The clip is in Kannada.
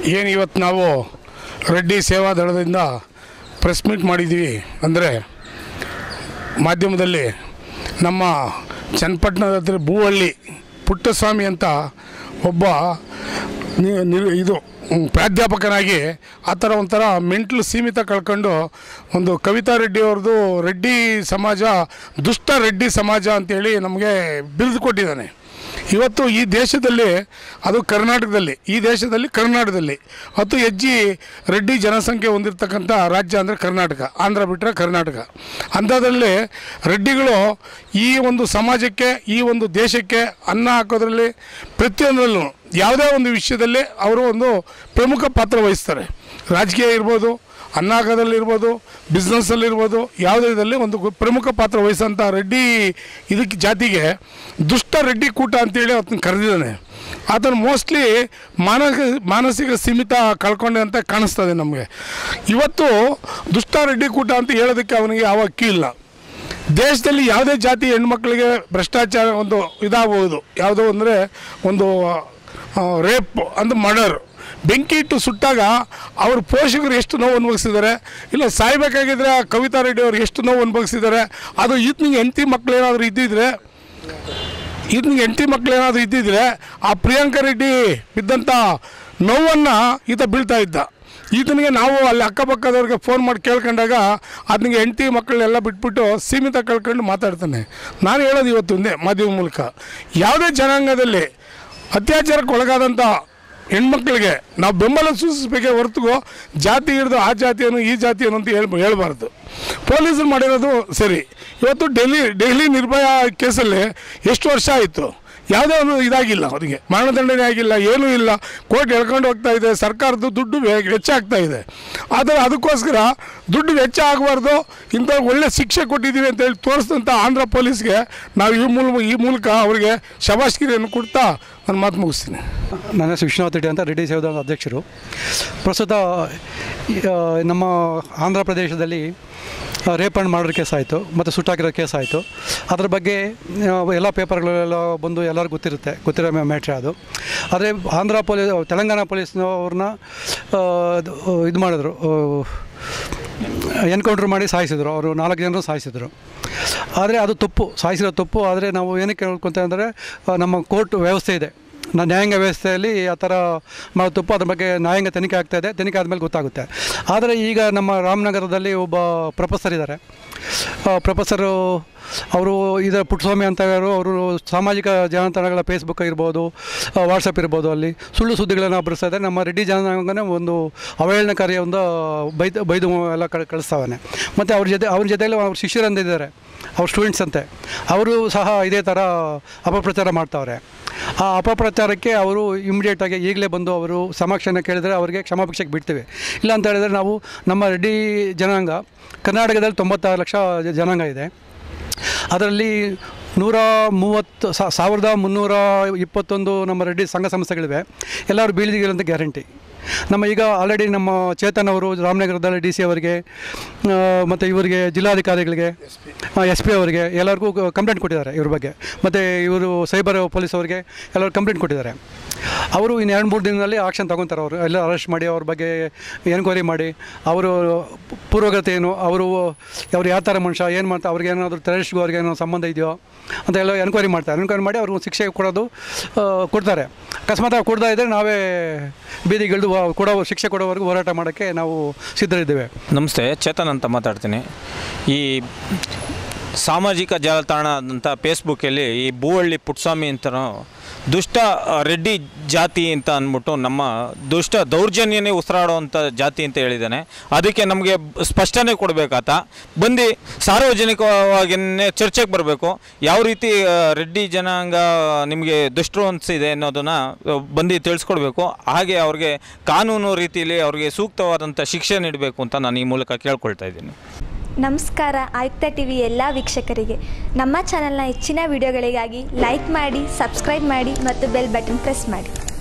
ಏನು ಇವತ್ತು ನಾವು ರೆಡ್ಡಿ ಸೇವಾ ದಳದಿಂದ ಪ್ರೆಸ್ ಮೀಟ್ ಮಾಡಿದ್ದೀವಿ ಅಂದರೆ ಮಾಧ್ಯಮದಲ್ಲಿ ನಮ್ಮ ಚನ್ನಪಟ್ಟಣದ ಹತ್ರ ಭೂವಳ್ಳಿ ಪುಟ್ಟಸ್ವಾಮಿ ಅಂತ ಒಬ್ಬ ನಿ- ನಿ- ಇದು ಹ್ಮ್, ಪ್ರಾಧ್ಯಾಪಕನಾಗಿ ಆ ಥರ ಒಂಥರ ಮೆಂಟ್ಲು ಸೀಮಿತ ಕಳ್ಕೊಂಡು ಒಂದು ಕವಿತಾ ರೆಡ್ಡಿ ಅವ್ರದ್ದು ರೆಡ್ಡಿ ಸಮಾಜ ದುಷ್ಟ ರೆಡ್ಡಿ ಸಮಾಜ ಅಂತೇಳಿ ನಮಗೆ ಬಿರುದು ಕೊಟ್ಟಿದ್ದಾನೆ ಇವತ್ತು ಈ ದೇಶದಲ್ಲಿ ಅದು ಕರ್ನಾಟಕದಲ್ಲಿ ಈ ದೇಶದಲ್ಲಿ ಕರ್ನಾಟಕದಲ್ಲಿ ಹತ್ತು ಹೆಜ್ಜೆ ರೆಡ್ಡಿ ಜನಸಂಖ್ಯೆ ಹೊಂದಿರತಕ್ಕಂಥ ರಾಜ್ಯ ಅಂದರೆ ಕರ್ನಾಟಕ ಆಂಧ್ರ ಬಿಟ್ಟರೆ ಕರ್ನಾಟಕ ಅಂಥದ್ರಲ್ಲಿ ರೆಡ್ಡಿಗಳು ಈ ಒಂದು ಸಮಾಜಕ್ಕೆ ಈ ಒಂದು ದೇಶಕ್ಕೆ ಅನ್ನ ಹಾಕೋದ್ರಲ್ಲಿ ಪ್ರತಿಯೊಂದರಲ್ಲೂ ಯಾವುದೇ ಒಂದು ವಿಷಯದಲ್ಲಿ ಅವರು ಒಂದು ಪ್ರಮುಖ ಪಾತ್ರ ವಹಿಸ್ತಾರೆ ರಾಜಕೀಯ ಇರ್ಬೋದು ಅನ್ನ ಹಾಕೋದ್ರಲ್ಲಿರ್ಬೋದು ಬಿಸ್ನೆಸ್ಸಲ್ಲಿರ್ಬೋದು ಯಾವುದೇ ಇದರಲ್ಲಿ ಒಂದು ಗು- ಪ್ರಮುಖ ಪಾತ್ರ ವಹಿಸೋಂಥ ರೆಡ್ಡಿ ಇದಕ್ಕೆ ಜಾತಿಗೆ ದುಷ್ಟ ರೆಡ್ಡಿ ಕೂಟ ಅಂತೇಳಿ ಅದನ್ನ ಕರೆದಿದ್ದಾನೆ ಆತನ ಮೋಸ್ಟ್ಲಿ ಮಾನಸಿಕ ಮಾನಸಿಕ ಸೀಮಿತ ಕಳ್ಕೊಂಡೆ ಅಂತ ಕಾಣಿಸ್ತದೆ ನಮಗೆ ಇವತ್ತು ದುಷ್ಟ ರೆಡ್ಡಿ ಕೂಟ ಅಂತ ಹೇಳೋದಕ್ಕೆ ಅವನಿಗೆ ಯಾವ ಅಕ್ಕಿ ಇಲ್ಲ ದೇಶದಲ್ಲಿ ಯಾವುದೇ ಜಾತಿ ಹೆಣ್ಮಕ್ಳಿಗೆ ಭ್ರಷ್ಟಾಚಾರ ಒಂದು ಇದಾಗಬಹುದು ಯಾವುದೋ ಅಂದರೆ ಒಂದು ರೇಪ್ ಅಂದ್ರೆ ಮರ್ಡರ್ ಬೆಂಕಿ ಇಟ್ಟು ಸುಟ್ಟಾಗ ಅವ್ರ ಪೋಷಕರು ಎಷ್ಟು ನೋವು ಅನುಭವಿಸಿದ್ದಾರೆ ಇಲ್ಲ ಸಾಯ್ಬೇಕಾಗಿದ್ರೆ ಆ ಕವಿತಾ ರೆಡ್ಡಿ ಅವ್ರು ಎಷ್ಟು ನೋವು ಅನುಭವಿಸಿದ್ದಾರೆ ಅದು ಈತನಿಗೆ ಹೆಂಡತಿ ಮಕ್ಳು ಏನಾದರೂ ಇದ್ದಿದ್ರೆ ಈತನಿಗೆ ಹೆಂಡತಿ ಮಕ್ಳು ಏನಾದರೂ ಇದ್ದಿದ್ರೆ ಆ ಪ್ರಿಯಾಂಕಾ ರೆಡ್ಡಿ ಬಿದ್ದಂಥ ನೋವನ್ನು ಈತ ಬೀಳ್ತಾ ಇದ್ದ ಈತನಿಗೆ ನಾವು ಅಲ್ಲಿ ಅಕ್ಕಪಕ್ಕದವ್ರಿಗೆ ಫೋನ್ ಮಾಡಿ ಕೇಳ್ಕೊಂಡಾಗ ಅದನಿಗೆ ಹೆಂಡತಿ ಮಕ್ಕಳನ್ನೆಲ್ಲ ಬಿಟ್ಬಿಟ್ಟು ಸೀಮಿತ ಕಳ್ಕೊಂಡು ಮಾತಾಡ್ತಾನೆ ನಾನು ಹೇಳೋದು ಇವತ್ತು ಒಂದೇ ಮಾಧ್ಯಮ ಮೂಲಕ ಯಾವುದೇ ಜನಾಂಗದಲ್ಲಿ ಅತ್ಯಾಚಾರಕ್ಕೆ ಒಳಗಾದಂಥ ಹೆಣ್ಮಕ್ಳಿಗೆ ನಾವು ಬೆಂಬಲ ಸೂಚಿಸಬೇಕೇ ಹೊರತು ಜಾತಿ ಹಿಡಿದು ಆ ಜಾತಿಯನ್ನು ಈ ಜಾತಿಯನ್ನು ಅಂತ ಹೇಳ್ ಹೇಳ್ಬಾರ್ದು ಪೊಲೀಸರು ಮಾಡಿರೋದು ಸರಿ ಇವತ್ತು ಡೆಲ್ಲಿ ಡೆಲ್ಲಿ ನಿರ್ಭಯ ಕೇಸಲ್ಲಿ ಎಷ್ಟು ವರ್ಷ ಆಯಿತು ಯಾವುದೇ ಒಂದು ಇದಾಗಿಲ್ಲ ಅವರಿಗೆ ಮರಣದಂಡನೆ ಆಗಿಲ್ಲ ಏನೂ ಇಲ್ಲ ಕೋರ್ಟ್ ಎಳ್ಕೊಂಡು ಹೋಗ್ತಾ ಇದೆ ಸರ್ಕಾರದ ದುಡ್ಡು ವೇ- ವೆಚ್ಚ ಆಗ್ತಾ ಇದೆ ಆದರೆ ಅದಕ್ಕೋಸ್ಕರ ದುಡ್ಡು ವೆಚ್ಚ ಆಗಬಾರ್ದು ಇಂಥ ಒಳ್ಳೆ ಶಿಕ್ಷೆ ಕೊಟ್ಟಿದ್ದೀವಿ ಅಂತ ಹೇಳಿ ತೋರಿಸಿದಂಥ ಆಂಧ್ರ ಪೊಲೀಸ್ಗೆ ನಾವು ಈ ಮೂಲ ಈ ಮೂಲಕ ಅವರಿಗೆ ಶಬಾಷ್ಗಿರಿಯನ್ನು ಕೊಡ್ತಾ ನಾನು ಮಾತು ಮುಗಿಸ್ತೀನಿ ನನ್ನ ಹೆಸರು ವಿಶ್ವನಾಥ್ ರೆಡ್ಡಿ ಅಂತ ರೆಡ್ಡಿ ಸೇವಾದಳದ ಅಧ್ಯಕ್ಷರು ಪ್ರಸ್ತುತ ಆ, ನಮ್ಮ ಆಂಧ್ರ ಪ್ರದೇಶದಲ್ಲಿ ರೇಪ್ ಆ್ಯಂಡ್ ಮರ್ಡರ್ ಕೇಸ್ ಆಯಿತು ಮತ್ತು ಸುಟ್ಟಾಕಿರೋ ಕೇಸ್ ಆಯಿತು ಅದ್ರ ಬಗ್ಗೆ ಆ, ಎಲ್ಲ ಪೇಪರ್ಗಳೆಲ್ಲ ಬಂದು ಎಲ್ಲರಿಗೂ ಗೊತ್ತಿರುತ್ತೆ ಗೊತ್ತಿರೋ ಮ್ಯಾಟ್ರ್ ಅದು ಆದರೆ ಆಂಧ್ರ ಪೊಲೀಸ್ ತೆಲಂಗಾಣ ಪೊಲೀಸ್ನವ್ರನ್ನ ಇದು ಮಾಡಿದ್ರು ಎನ್ಕೌಂಟ್ರ್ ಮಾಡಿ ಸಾಯಿಸಿದ್ರು ಅವರು ನಾಲ್ಕು ಜನರು ಸಾಯಿಸಿದ್ರು ಆದರೆ ಅದು ತಪ್ಪು ಸಾಯಿಸಿರೋ ತಪ್ಪು ಆದರೆ ನಾವು ಏನಕ್ಕೆ ಹೇಳ್ಕೊತ ಅಂದರೆ ನಮ್ಮ ಕೋರ್ಟ್ ವ್ಯವಸ್ಥೆ ಇದೆ ನ- ನ್ಯಾಯಾಂಗ ವ್ಯವಸ್ಥೆಯಲ್ಲಿ ಆ ಥರ ಮಾಡೋ ತಪ್ಪು ಅದ್ರ ಬಗ್ಗೆ ನ್ಯಾಯಾಂಗ ತನಿಖೆ ಆಗ್ತಾ ಇದೆ ತನಿಖೆ ಆದಮೇಲೆ ಗೊತ್ತಾಗುತ್ತೆ ಆದರೆ ಈಗ ನಮ್ಮ ರಾಮನಗರದಲ್ಲಿ ಒಬ್ಬ ಪ್ರೊಫೆಸರ್ ಇದ್ದಾರೆ ಪ್ರೊಫೆಸರು ಅವರು ಇದರ ಪುಟ್ಟಸ್ವಾಮಿ ಅಂತ ಇರೋರು ಅವರು ಸಾಮಾಜಿಕ ಜಾಲತಾಣಗಳ ಫೇಸ್ಬುಕ್ ಇರ್ಬೋದು ವಾಟ್ಸಪ್ ಇರ್ಬೋದು ಅಲ್ಲಿ ಸುಳ್ಳು ಸುದ್ದಿಗಳನ್ನು ಹಬ್ಬರಿಸ್ತಾ ಇದ್ದಾರೆ ನಮ್ಮ ರೆಡ್ಡಿ ಜನಾಂಗನೇ ಒಂದು ಅವಹೇಳನಕಾರಿಯ ಒಂದು ಬೈದು ಬೈದು ಎಲ್ಲ ಕಳ್ ಕಳಿಸ್ತಾವನೆ ಮತ್ತು ಅವ್ರ ಜೊತೆ ಅವ್ರ ಜೊತೆಯಲ್ಲಿ ಅವ್ರ ಶಿಷ್ಯರಂದಿದ್ದಾರೆ ಅವ್ರ ಸ್ಟೂಡೆಂಟ್ಸ್ ಅಂತೆ ಅವರು ಸಹ ಇದೇ ಥರ ಅಪಪ್ರಚಾರ ಮಾಡ್ತಾವ್ರೆ ಆ ಅಪಪ್ರಚಾರಕ್ಕೆ ಅವರು ಇಮಿಡಿಯೇಟಾಗಿ ಈಗಲೇ ಬಂದು ಅವರು ಸಮಕ್ಷನ ಕೇಳಿದರೆ ಅವರಿಗೆ ಕ್ಷಮಾಭಿಕ್ಷೆಗೆ ಬಿಡ್ತೇವೆ ಇಲ್ಲ ಅಂತ ಹೇಳಿದರೆ ನಾವು ನಮ್ಮ ರೆಡ್ಡಿ ಜನಾಂಗ ಕರ್ನಾಟಕದಲ್ಲಿ ತೊಂಬತ್ತಾರು ಲಕ್ಷ ಜ- ಜನಾಂಗ ಇದೆ ಅದರಲ್ಲಿ ನೂರ ಮೂವತ್ತು ಸಾ- ಸಾವಿರದ ಮುನ್ನೂರ ಇಪ್ಪತ್ತೊಂದು ನಮ್ಮ ರೆಡ್ಡಿ ಸಂಘ ಸಂಸ್ಥೆಗಳಿವೆ ಎಲ್ಲರೂ ಬೀಳಿದಿಗೆ ಅಂತ ಗ್ಯಾರಂಟಿ ನಮ್ಮ ಈಗ ಆಲ್ರೆಡಿ ನಮ್ಮ ಚೇತನ್ ಅವರು ರಾಮನಗರದಲ್ಲಿ ಡಿ ಸಿ ಅವರಿಗೆ ಮತ್ತು ಇವರಿಗೆ ಜಿಲ್ಲಾಧಿಕಾರಿಗಳಿಗೆ ಎಸ್ ಪಿ ಅವರಿಗೆ ಎಲ್ಲರಿಗೂ ಕಂಪ್ಲೇಂಟ್ ಕೊಟ್ಟಿದ್ದಾರೆ ಇವ್ರ ಬಗ್ಗೆ ಮತ್ತು ಇವರು ಸೈಬರ್ ಪೊಲೀಸ್ ಅವರಿಗೆ ಎಲ್ಲರೂ ಕಂಪ್ಲೇಂಟ್ ಕೊಟ್ಟಿದ್ದಾರೆ ಅವರು ಇನ್ನು ಎರಡು ಮೂರು ದಿನದಲ್ಲಿ ಆಕ್ಷನ್ ತಗೊತಾರೆ ಅವರು ಎಲ್ಲ ಅರೆಸ್ಟ್ ಮಾಡಿ ಅವ್ರ ಬಗ್ಗೆ ಎನ್ಕ್ವೈರಿ ಮಾಡಿ ಅವರು ಪೂರ್ವಗತ ಏನು ಅವರು ಅವ್ರು ಯಾವ ಥರ ಮನುಷ್ಯ ಏನು ಮಾಡ್ತಾರೆ ಅವ್ರಿಗೆ ಏನಾದರೂ ಟೆರರಿಸ್ಟ್ಗೂ ಅವ್ರಿಗೆ ಏನೋ ಸಂಬಂಧ ಇದೆಯೋ ಅಂತ ಎಲ್ಲ ಎನ್ಕ್ವೈರಿ ಮಾಡ್ತಾರೆ ಎನ್ಕ್ವೈರಿ ಮಾಡಿ ಅವ್ರಿಗೆ ಶಿಕ್ಷೆ ಕೊಡೋದು ಆ, ಕೊಡ್ತಾರೆ ಅಕಸ್ಮಾತ್ ಅವ್ರು ಕೊಡ್ತಾ ಇದ್ದರೆ ನಾವೇ ಬೀದಿಗಿಳಿದು ವ- ಕೊಡೋ ಶಿಕ್ಷೆ ಕೊಡೋವರೆಗೂ ಹೋರಾಟ ಮಾಡೋಕ್ಕೆ ನಾವು ಸಿದ್ಧರಿದ್ದೇವೆ ನಮಸ್ತೆ ಚೇತನ್ ಅಂತ ಮಾತಾಡ್ತೀನಿ ಈ ಸಾಮಾಜಿಕ ಜಾಲತಾಣ ಅಂತ ಫೇಸ್ಬುಕ್ಕಲ್ಲಿ ಈ ಭೂವಳ್ಳಿ ಪುಟ್ಸ್ವಾಮಿ ಅಂತ ದುಷ್ಟ ಆ, ರೆಡ್ಡಿ ಜಾತಿ ಅಂತ ಅಂದ್ಬಿಟ್ಟು ನಮ್ಮ ದುಷ್ಟ ದೌರ್ಜನ್ಯನೇ ಉಸಿರಾಡುವಂಥ ಜಾತಿ ಅಂತ ಹೇಳಿದ್ದಾನೆ ಅದಕ್ಕೆ ನಮಗೆ ಸ್ಪಷ್ಟನೆ ಕೊಡಬೇಕಾತ ಬಂದು ಸಾರ್ವಜನಿಕವಾಗಿಯೇ ಚರ್ಚೆಗೆ ಬರಬೇಕು ಯಾವ ರೀತಿ ಆ, ರೆಡ್ಡಿ ಜನಾಂಗ ನಿಮಗೆ ದುಷ್ಟರು ಅನಿಸಿದೆ ಅನ್ನೋದನ್ನು ಬಂದು ತಿಳಿಸ್ಕೊಡ್ಬೇಕು ಹಾಗೆ ಅವ್ರಿಗೆ ಕಾನೂನು ರೀತಿಯಲ್ಲಿ ಅವ್ರಿಗೆ ಸೂಕ್ತವಾದಂಥ ಶಿಕ್ಷೆ ನೀಡಬೇಕು ಅಂತ ನಾನು ಈ ಮೂಲಕ ಕೇಳ್ಕೊಳ್ತಾ ಇದ್ದೀನಿ ನಮಸ್ಕಾರ ಆಯುಕ್ತ ಟಿವಿ ಎಲ್ಲ ವೀಕ್ಷಕರಿಗೆ ನಮ್ಮ ಚಾನೆಲ್ನ ಹೆಚ್ಚಿನ ವಿಡಿಯೋಗಳಿಗಾಗಿ ಲೈಕ್ ಮಾಡಿ ಸಬ್ಸ್ಕ್ರೈಬ್ ಮಾಡಿ ಮತ್ತು ಬೆಲ್ ಬಟನ್ ಪ್ರೆಸ್ ಮಾಡಿ